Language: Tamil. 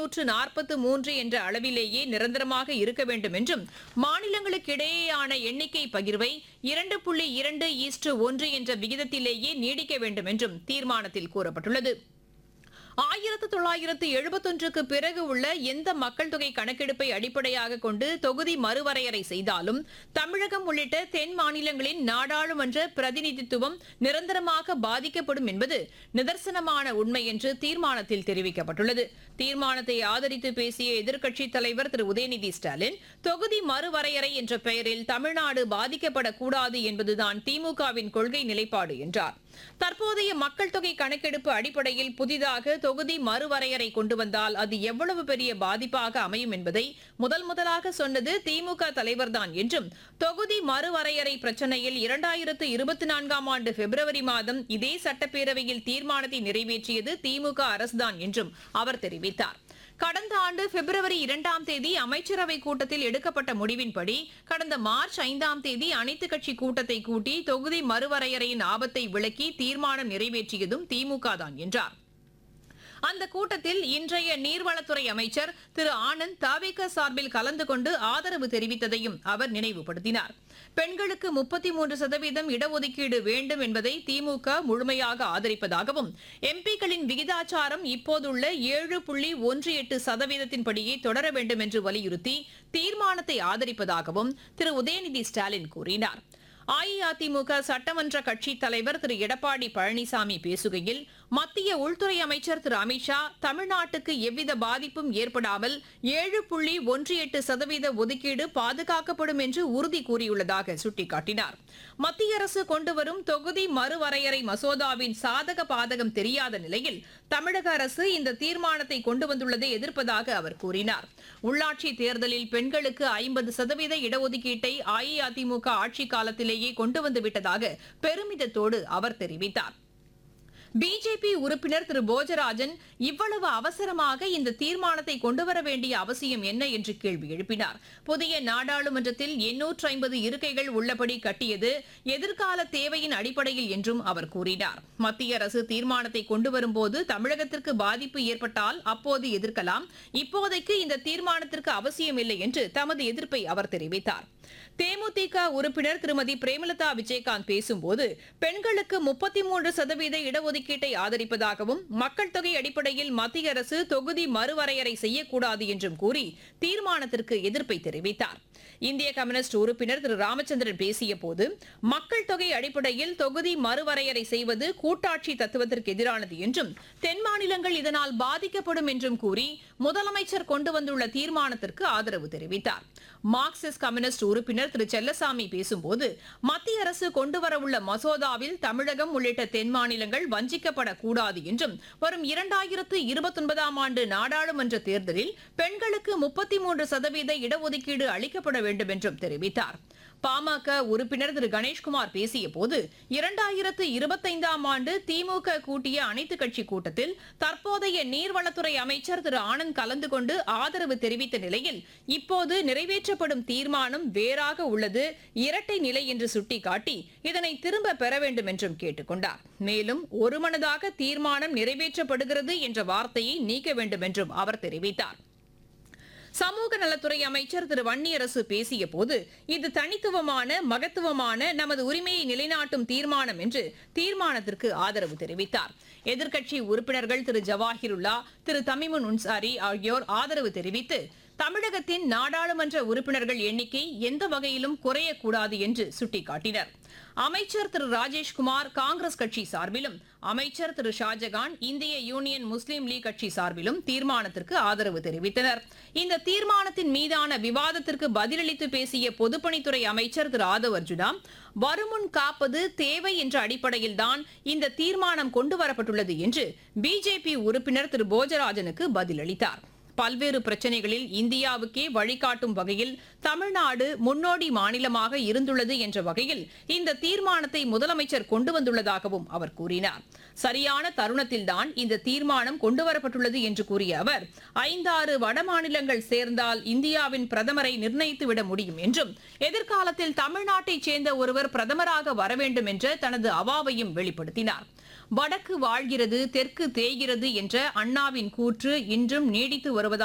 இருநூற்று நாற்பத்து மூன்று என்ற அளவிலேயே நிரந்தரமாக இருக்க வேண்டும் என்றும் மாநிலங்களுக்கு இடையேயான எண்ணிக்கை பகிர்வை இரண்டு புள்ளி இரண்டு ஈஸ்டு ஒன்று என்ற விகிதத்திலேயே நீடிக்க வேண்டும் என்றும் தீர்மானத்தில் கூறப்பட்டுள்ளது ஆயிரத்து தொள்ளாயிரத்து எழுபத்தொன்றுக்கு பிறகு உள்ள எந்த மக்கள் தொகை கணக்கெடுப்பை அடிப்படையாக கொண்டு தொகுதி மறுவரையறை செய்தாலும் தமிழகம் உள்ளிட்ட தென் மாநிலங்களின் நாடாளுமன்ற பிரதிநிதித்துவம் நிரந்தரமாக பாதிக்கப்படும் என்பது நிதர்சனமான உண்மை என்று தீர்மானத்தில் தெரிவிக்கப்பட்டுள்ளது தீர்மானத்தை ஆதரித்து பேசிய எதிர்க்கட்சித் தலைவர் திரு உதயநிதி ஸ்டாலின் தொகுதி மறுவரையறை என்ற பெயரில் தமிழ்நாடு பாதிக்கப்படக்கூடாது என்பதுதான் திமுகவின் கொள்கை நிலைப்பாடு என்றார் தற்போதைய மக்கள் தொகை கணக்கெடுப்பு அடிப்படையில் புதிதாக தொகுதி மறுவரையறை கொண்டு வந்தால் அது எவ்வளவு பெரிய பாதிப்பாக அமையும் என்பதை முதல் முதலாக சொன்னது திமுக தலைவர்தான் என்றும் தொகுதி மறுவரையறை பிரச்சனையில் இரண்டாயிரத்து இருபத்தி நான்காம் ஆண்டு பிப்ரவரி மாதம் இதே சட்டப்பேரவையில் தீர்மானத்தை நிறைவேற்றியது திமுக அரசுதான் என்றும் அவர் தெரிவித்தார் கடந்த ஆண்டு பிப்ரவரி இரண்டாம் தேதி அமைச்சரவை கூட்டத்தில் எடுக்கப்பட்ட முடிவின்படி கடந்த மார்ச் ஐந்தாம் தேதி அனைத்துக் கட்சி கூட்டத்தை கூட்டி தொகுதி மறுவரையறையின் ஆபத்தை விளக்கி தீர்மானம் நிறைவேற்றியதும் திமுக தான் என்றார் அந்த கூட்டத்தில் இன்றைய நீர்வளத்துறை அமைச்சர் திரு ஆனந்த் தாவேக சார்பில் கலந்து கொண்டு ஆதரவு தெரிவித்ததையும் அவர் நினைவுபடுத்தினார் பெண்களுக்கு முப்பத்தி மூன்று சதவீதம் இடஒதுக்கீடு வேண்டும் என்பதை திமுக முழுமையாக ஆதரிப்பதாகவும் எம்பிக்களின் விகிதாச்சாரம் இப்போதுள்ள ஏழு புள்ளி ஒன்று எட்டு சதவீதத்தின்படியே தொடர வேண்டும் என்று வலியுறுத்தி தீர்மானத்தை ஆதரிப்பதாகவும் திரு உதயநிதி ஸ்டாலின் கூறினார் அஇஅதிமுக சட்டமன்ற கட்சித் தலைவர் திரு எடப்பாடி பழனிசாமி பேசுகையில் மத்திய உள்துறை அமைச்சர் திரு அமித்ஷா தமிழ்நாட்டுக்கு எவ்வித பாதிப்பும் ஏற்படாமல் ஏழு புள்ளி ஒன்று எட்டு சதவீத ஒதுக்கீடு பாதுகாக்கப்படும் என்று உறுதி கூறியுள்ளதாக சுட்டிக்காட்டினார் மத்திய அரசு கொண்டுவரும் தொகுதி மறுவரையறை மசோதாவின் சாதக பாதகம் தெரியாத நிலையில் தமிழக அரசு இந்த தீர்மானத்தை கொண்டு வந்துள்ளதை எதிர்ப்பதாக அவர் கூறினார் உள்ளாட்சி தேர்தலில் பெண்களுக்கு ஐம்பது சதவீத இடஒதுக்கீட்டை அஇஅதிமுக ஆட்சி காலத்திலேயே கொண்டு வந்து விட்டதாக பெருமிதத்தோடு அவர் தெரிவித்தார் பிஜேபி உறுப்பினர் திரு போஜராஜன் இவ்வளவு அவசரமாக இந்த தீர்மானத்தை கொண்டுவர வேண்டிய அவசியம் என்ன என்று கேள்வி எழுப்பினார் புதிய நாடாளுமன்றத்தில் எண்ணூற்று ஐம்பது இருக்கைகள் உள்ளபடி கட்டியது எதிர்கால தேவையின் அடிப்படையில் என்றும் அவர் கூறினார் மத்திய அரசு தீர்மானத்தை கொண்டு வரும்போது தமிழகத்திற்கு பாதிப்பு ஏற்பட்டால் அப்போது எதிர்க்கலாம் இப்போதைக்கு இந்த தீர்மானத்திற்கு அவசியமில்லை என்று தமது எதிர்ப்பை அவர் தெரிவித்தார் தேமுதிக உறுப்பினர் திருமதி பிரேமலதா விஜயகாந்த் பேசும்போது பெண்களுக்கு முப்பத்தி மூன்று சதவீத இடஒதுக்கீட்டை ஆதரிப்பதாகவும் மக்கள் தொகை அடிப்படையில் மத்திய அரசு தொகுதி மறுவரையறை செய்யக்கூடாது என்றும் கூறி தீர்மானத்திற்கு எதிர்ப்பை தெரிவித்தார் இந்திய கம்யூனிஸ்ட் உறுப்பினர் திரு ராமச்சந்திரன் பேசிய போது மக்கள் தொகை அடிப்படையில் தொகுதி மறுவரையறை செய்வது கூட்டாட்சி தத்துவத்திற்கு எதிரானது என்றும் தென் மாநிலங்கள் இதனால் பாதிக்கப்படும் என்றும் கூறி முதலமைச்சர் கொண்டு வந்துள்ள தீர்மானத்திற்கு ஆதரவு தெரிவித்தார் மார்க்சிஸ்ட் கம்யூனிஸ்ட் உறுப்பினர் திரு செல்லசாமி பேசும்போது மத்திய அரசு கொண்டு வரவுள்ள மசோதாவில் தமிழகம் உள்ளிட்ட தென் மாநிலங்கள் வஞ்சிக்கப்படக்கூடாது என்றும் வரும் இரண்டாயிரத்து இருபத்தொன்பதாம் ஆண்டு நாடாளுமன்ற தேர்தலில் பெண்களுக்கு முப்பத்தி மூன்று சதவீத இடஒதுக்கீடு அளிக்கப்பட வேண்டும் என்றும் தெரிவித்தார் பாமக உறுப்பினர் திரு கணேஷ்குமார் பேசிய போது இரண்டாயிரத்து இருபத்தைந்தாம் ஆண்டு திமுக கூட்டிய அனைத்துக் கட்சி கூட்டத்தில் தற்போதைய நீர்வளத்துறை அமைச்சர் திரு ஆனந்த் கலந்து கொண்டு ஆதரவு தெரிவித்த நிலையில் இப்போது நிறைவேற்றப்படும் தீர்மானம் வேறாக உள்ளது இரட்டை நிலை என்று சுட்டிக்காட்டி இதனை திரும்ப பெற வேண்டும் என்றும் கேட்டுக் கொண்டார் மேலும் ஒருமனதாக தீர்மானம் நிறைவேற்றப்படுகிறது என்ற வார்த்தையை நீக்க வேண்டும் என்றும் அவர் தெரிவித்தார் சமூக நலத்துறை அமைச்சர் திரு வன்னியரசு பேசிய போது இது தனித்துவமான மகத்துவமான நமது உரிமையை நிலைநாட்டும் தீர்மானம் என்று தீர்மானத்திற்கு ஆதரவு தெரிவித்தார் எதிர்க்கட்சி உறுப்பினர்கள் திரு ஜவாஹிருல்லா திரு தமிமுன் உன்சாரி ஆகியோர் ஆதரவு தெரிவித்து தமிழகத்தின் நாடாளுமன்ற உறுப்பினர்கள் எண்ணிக்கை எந்த வகையிலும் குறையக்கூடாது என்று சுட்டிக்காட்டினர் அமைச்சர் திரு ராஜேஷ்குமார் காங்கிரஸ் கட்சி சார்பிலும் அமைச்சர் திரு ஷாஜகான் இந்திய யூனியன் முஸ்லீம் லீக் கட்சி சார்பிலும் தீர்மானத்திற்கு ஆதரவு தெரிவித்தனர் இந்த தீர்மானத்தின் மீதான விவாதத்திற்கு பதிலளித்து பேசிய பொதுப்பணித்துறை அமைச்சர் திரு ஆதவ் அர்ஜுனா வருமுன் காப்பது தேவை என்ற அடிப்படையில்தான் இந்த தீர்மானம் கொண்டு வரப்பட்டுள்ளது என்று பிஜேபி உறுப்பினர் திரு போஜராஜனுக்கு பதிலளித்தார் பல்வேறு பிரச்சனைகளில் இந்தியாவுக்கே வழிகாட்டும் வகையில் தமிழ்நாடு முன்னோடி மாநிலமாக இருந்துள்ளது என்ற வகையில் இந்த தீர்மானத்தை முதலமைச்சர் கொண்டு வந்துள்ளதாகவும் அவர் கூறினார் சரியான தருணத்தில்தான் இந்த தீர்மானம் கொண்டுவரப்பட்டுள்ளது என்று கூறிய அவர் ஐந்தாறு வட மாநிலங்கள் சேர்ந்தால் இந்தியாவின் பிரதமரை நிர்ணயித்துவிட முடியும் என்றும் எதிர்காலத்தில் தமிழ்நாட்டைச் சேர்ந்த ஒருவர் பிரதமராக வர வேண்டும் என்ற தனது அவாவையும் வெளிப்படுத்தினார் வடக்கு வாழ்கிறது தெற்கு தேய்கிறது என்ற அண்ணாவின் கூற்று இன்றும் நீடித்து வருவதாக